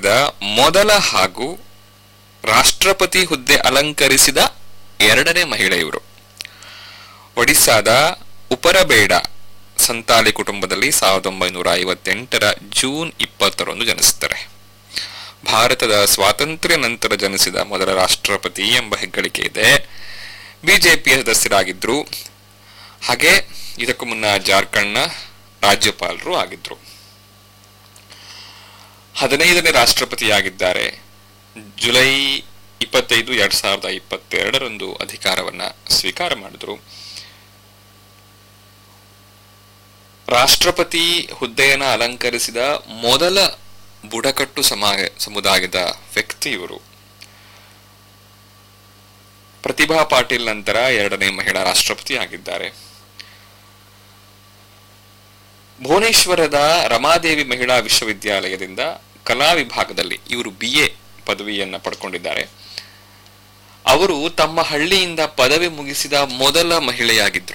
ಮಾಡಿದ ಮೊದಲ ಹಾಗೂ ರಾಷ್ಟ್ರಪತಿ ಹುದ್ದೆ ಅಲಂಕರಿಸಿದ ಎರಡನೇ ಮಹಿಳೆ ಇವರು ಒಡಿಸ್ಸಾದ ಉಪರಬೇಡ ಸಂತಾಲಿ ಕುಟುಂಬದಲ್ಲಿ ಸಾವಿರದ ಒಂಬೈನೂರ ಐವತ್ತೆಂಟರ ಜೂನ್ ಇಪ್ಪತ್ತರಂದು ಜನಿಸುತ್ತಾರೆ ಭಾರತದ ಸ್ವಾತಂತ್ರ್ಯ ನಂತರ ಜನಿಸಿದ ಮೊದಲ ರಾಷ್ಟ್ರಪತಿ ಎಂಬ ಹೆಗ್ಗಳಿಕೆ ಇದೆ ಬಿಜೆಪಿಯ ಸದಸ್ಯರಾಗಿದ್ರು ಹಾಗೆ ಇದಕ್ಕೂ ಮುನ್ನ ಜಾರ್ಖಂಡ್ನ ರಾಜ್ಯಪಾಲರು ಆಗಿದ್ರು ಹದಿನೈದನೇ ರಾಷ್ಟ್ರಪತಿಯಾಗಿದ್ದಾರೆ ಜುಲೈ ಇಪ್ಪತ್ತೈದು ಎರಡ್ ಸಾವಿರದ ಇಪ್ಪತ್ತೆರಡರಂದು ಅಧಿಕಾರವನ್ನ ಸ್ವೀಕಾರ ಮಾಡಿದ್ರು ರಾಷ್ಟ್ರಪತಿ ಹುದ್ದೆಯನ್ನ ಅಲಂಕರಿಸಿದ ಮೊದಲ ಬುಡಕಟ್ಟು ಸಮಾಜ ಸಮುದಾಯದ ವ್ಯಕ್ತಿ ಇವರು ಪ್ರತಿಭಾ ಪಾಟೀಲ್ ನಂತರ ಎರಡನೇ ಮಹಿಳಾ ರಾಷ್ಟ್ರಪತಿ ಆಗಿದ್ದಾರೆ ಭುವನೇಶ್ವರದ ರಮಾದೇವಿ ಮಹಿಳಾ ವಿಶ್ವವಿದ್ಯಾಲಯದಿಂದ ಕಲಾ ವಿಭಾಗದಲ್ಲಿ ಇವರು ಬಿ ಎ ಪದವಿಯನ್ನ ಪಡ್ಕೊಂಡಿದ್ದಾರೆ ಅವರು ತಮ್ಮ ಹಳ್ಳಿಯಿಂದ ಪದವಿ ಮುಗಿಸಿದ ಮೊದಲ ಮಹಿಳೆಯಾಗಿದ್ರು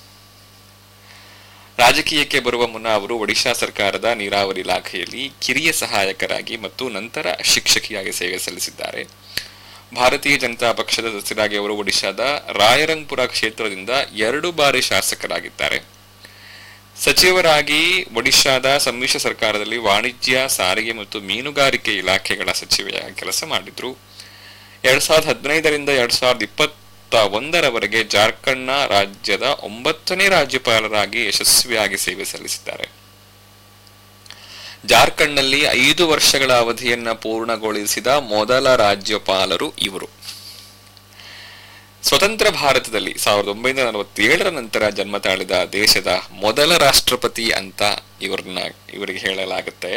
ರಾಜಕೀಯಕ್ಕೆ ಬರುವ ಮುನ್ನ ಅವರು ಒಡಿಶಾ ಸರ್ಕಾರದ ನೀರಾವರಿ ಇಲಾಖೆಯಲ್ಲಿ ಕಿರಿಯ ಸಹಾಯಕರಾಗಿ ಮತ್ತು ನಂತರ ಶಿಕ್ಷಕಿಯಾಗಿ ಸೇವೆ ಸಲ್ಲಿಸಿದ್ದಾರೆ ಭಾರತೀಯ ಜನತಾ ಪಕ್ಷದ ಸದಸ್ಯರಾಗಿ ಅವರು ಒಡಿಶಾದ ರಾಯರಂಗ್ಪುರ ಕ್ಷೇತ್ರದಿಂದ ಎರಡು ಬಾರಿ ಶಾಸಕರಾಗಿದ್ದಾರೆ ಸಚಿವರಾಗಿ ಒಡಿಶಾದ ಸಮ್ಮಿಶ್ರ ಸರ್ಕಾರದಲ್ಲಿ ವಾಣಿಜ್ಯ ಸಾರಿಗೆ ಮತ್ತು ಮೀನುಗಾರಿಕೆ ಇಲಾಖೆಗಳ ಸಚಿವೆಯಾಗಿ ಕೆಲಸ ಮಾಡಿದ್ರು ಎರಡ್ ಸಾವಿರದ ಹದಿನೈದರಿಂದ ಎರಡ್ ಸಾವಿರದ ಇಪ್ಪತ್ತ ಒಂದರವರೆಗೆ ಜಾರ್ಖಂಡ್ನ ರಾಜ್ಯದ ಒಂಬತ್ತನೇ ರಾಜ್ಯಪಾಲರಾಗಿ ಯಶಸ್ವಿಯಾಗಿ ಸೇವೆ ಸಲ್ಲಿಸಿದ್ದಾರೆ ಜಾರ್ಖಂಡ್ನಲ್ಲಿ ಐದು ವರ್ಷಗಳ ಅವಧಿಯನ್ನ ಪೂರ್ಣಗೊಳಿಸಿದ ಮೊದಲ ರಾಜ್ಯಪಾಲರು ಇವರು ಸ್ವತಂತ್ರ ಭಾರತದಲ್ಲಿ ಸಾವಿರದ ಒಂಬೈನೂರ ನಲವತ್ತೇಳರ ನಂತರ ಜನ್ಮ ತಾಳಿದ ದೇಶದ ಮೊದಲ ರಾಷ್ಟ್ರಪತಿ ಅಂತ ಇವ್ರನ್ನ ಇವರಿಗೆ ಹೇಳಲಾಗುತ್ತೆ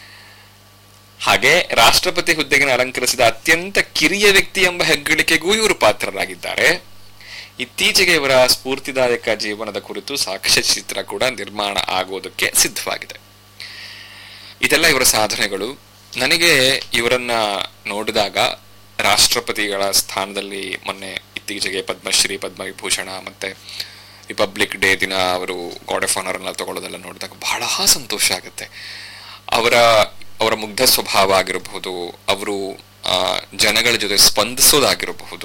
ಹಾಗೆ ರಾಷ್ಟ್ರಪತಿ ಹುದ್ದೆಗೆ ಅಲಂಕರಿಸಿದ ಅತ್ಯಂತ ಕಿರಿಯ ವ್ಯಕ್ತಿ ಎಂಬ ಹೆಗ್ಗಳಿಕೆಗೂ ಇವರು ಪಾತ್ರರಾಗಿದ್ದಾರೆ ಇತ್ತೀಚೆಗೆ ಇವರ ಸ್ಫೂರ್ತಿದಾಯಕ ಜೀವನದ ಕುರಿತು ಸಾಕ್ಷ್ಯಚಿತ್ರ ಕೂಡ ನಿರ್ಮಾಣ ಆಗೋದಕ್ಕೆ ಸಿದ್ಧವಾಗಿದೆ ಇದೆಲ್ಲ ಇವರ ಸಾಧನೆಗಳು ನನಗೆ ಇವರನ್ನ ನೋಡಿದಾಗ ರಾಷ್ಟ್ರಪತಿಗಳ ಸ್ಥಾನದಲ್ಲಿ ಮೊನ್ನೆ ಇತ್ತೀಚೆಗೆ ಪದ್ಮಶ್ರೀ ಪದ್ಮವಿಭೂಷಣ ಮತ್ತೆ ರಿಪಬ್ಲಿಕ್ ಡೇ ದಿನ ಅವರು ಗಾಡ್ ಆಫ್ ಆನರ್ ಎಲ್ಲ ತಗೊಳ್ಳೋದೆಲ್ಲ ನೋಡಿದಾಗ ಬಹಳ ಸಂತೋಷ ಆಗುತ್ತೆ ಅವರ ಅವರ ಮುಗ್ಧ ಸ್ವಭಾವ ಆಗಿರಬಹುದು ಅವರು ಆ, ಜನಗಳ ಜೊತೆ ಸ್ಪಂದಿಸೋದಾಗಿರಬಹುದು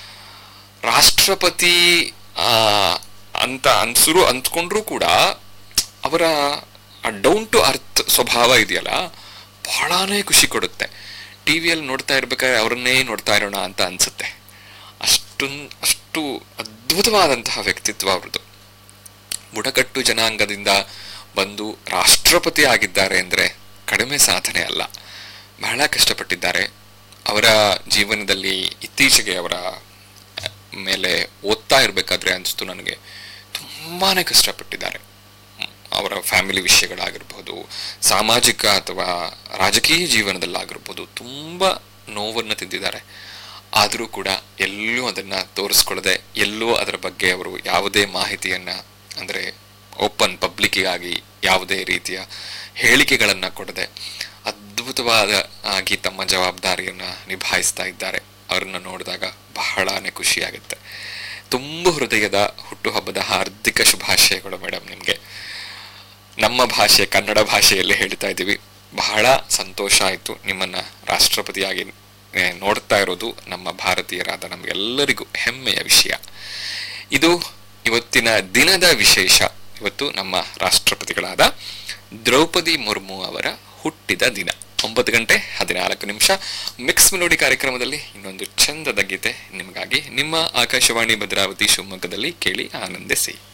ರಾಷ್ಟ್ರಪತಿ ಆ, ಅಂತ ಅನ್ಸರು ಅಂದ್ಕೊಂಡ್ರು ಕೂಡ ಅವರ ಡೌನ್ ಟು ಅರ್ತ್ ಸ್ವಭಾವ ಇದೆಯಲ್ಲ ಬಹಳಾನೇ ಖುಷಿ ಕೊಡುತ್ತೆ ಟಿವಿಯಲ್ಲಿ ನೋಡ್ತಾ ಇರ್ಬೇಕಾದ್ರೆ ಅವರನ್ನೇ ನೋಡ್ತಾ ಇರೋಣ ಅಂತ ಅನ್ಸುತ್ತೆ ಅಷ್ಟು ಅಷ್ಟು ಅದ್ಭುತವಾದಂತಹ ವ್ಯಕ್ತಿತ್ವ ಅವ್ರದ್ದು ಬುಡಕಟ್ಟು ಜನಾಂಗದಿಂದ ಬಂದು ರಾಷ್ಟ್ರಪತಿ ಆಗಿದ್ದಾರೆ ಅಂದ್ರೆ ಕಡಿಮೆ ಸಾಧನೆ ಅಲ್ಲ ಬಹಳ ಕಷ್ಟಪಟ್ಟಿದ್ದಾರೆ ಅವರ ಜೀವನದಲ್ಲಿ ಇತ್ತೀಚೆಗೆ ಅವರ ಮೇಲೆ ಓದ್ತಾ ಇರಬೇಕಾದ್ರೆ ಅನಿಸ್ತು ನನಗೆ ತುಂಬಾನೇ ಕಷ್ಟಪಟ್ಟಿದ್ದಾರೆ ಹ್ಮ್. ಅವರ ಫ್ಯಾಮಿಲಿ ವಿಷಯಗಳಾಗಿರ್ಬೋದು ಸಾಮಾಜಿಕ ಅಥವಾ ರಾಜಕೀಯ ಜೀವನದಲ್ಲಾಗಿರ್ಬೋದು ತುಂಬ ನೋವನ್ನು ತಿಂದಿದ್ದಾರೆ ಆದರೂ ಕೂಡ ಎಲ್ಲೂ ಅದನ್ನ ತೋರಿಸ್ಕೊಳ್ಳದೆ ಎಲ್ಲೂ ಅದರ ಬಗ್ಗೆ ಅವರು ಯಾವುದೇ ಮಾಹಿತಿಯನ್ನ ಅಂದರೆ ಓಪನ್ ಪಬ್ಲಿಕ್ಕಿಗಾಗಿ ಯಾವುದೇ ರೀತಿಯ ಹೇಳಿಕೆಗಳನ್ನ ಕೊಡದೆ ಅದ್ಭುತವಾದ ಆಗಿ ತಮ್ಮ ಜವಾಬ್ದಾರಿಯನ್ನ ನಿಭಾಯಿಸ್ತಾ ಇದ್ದಾರೆ ಅವರನ್ನ ನೋಡಿದಾಗ ಬಹಳಾನೇ ಖುಷಿಯಾಗುತ್ತೆ ತುಂಬ ಹೃದಯದ ಹುಟ್ಟುಹಬ್ಬದ ಹಾರ್ದಿಕ ಶುಭಾಶಯಗಳು ಮೇಡಮ್ ನಿಮಗೆ ನಮ್ಮ ಭಾಷೆ ಕನ್ನಡ ಭಾಷೆಯಲ್ಲಿ ಹೇಳ್ತಾ ಇದ್ದೀವಿ ಬಹಳ ಸಂತೋಷ ಆಯಿತು ನಿಮ್ಮನ್ನ ರಾಷ್ಟ್ರಪತಿಯಾಗಿ ಏ, ನೋಡ್ತಾ ಇರೋದು ನಮ್ಮ ಭಾರತೀಯರಾದ ನಮಗೆಲ್ಲರಿಗೂ ಹೆಮ್ಮೆಯ ವಿಷಯ ಇದು ಇವತ್ತಿನ ದಿನದ ವಿಶೇಷ ಇವತ್ತು ನಮ್ಮ ರಾಷ್ಟ್ರಪತಿಗಳಾದ ದ್ರೌಪದಿ ಮುರ್ಮು ಅವರ ಹುಟ್ಟಿದ ದಿನ ಒಂಬತ್ತು ಗಂಟೆ ಹದಿನಾಲ್ಕು ನಿಮಿಷ ಮಿಕ್ಸ್ ಮೆಲೋಡಿ ಕಾರ್ಯಕ್ರಮದಲ್ಲಿ ಇನ್ನೊಂದು ಚಂದದ ಗೀತೆ ನಿಮಗಾಗಿ ನಿಮ್ಮ ಆಕಾಶವಾಣಿ ಭದ್ರಾವತಿ ಶಿವಮೊಗ್ಗದಲ್ಲಿ ಕೇಳಿ ಆನಂದಿಸಿ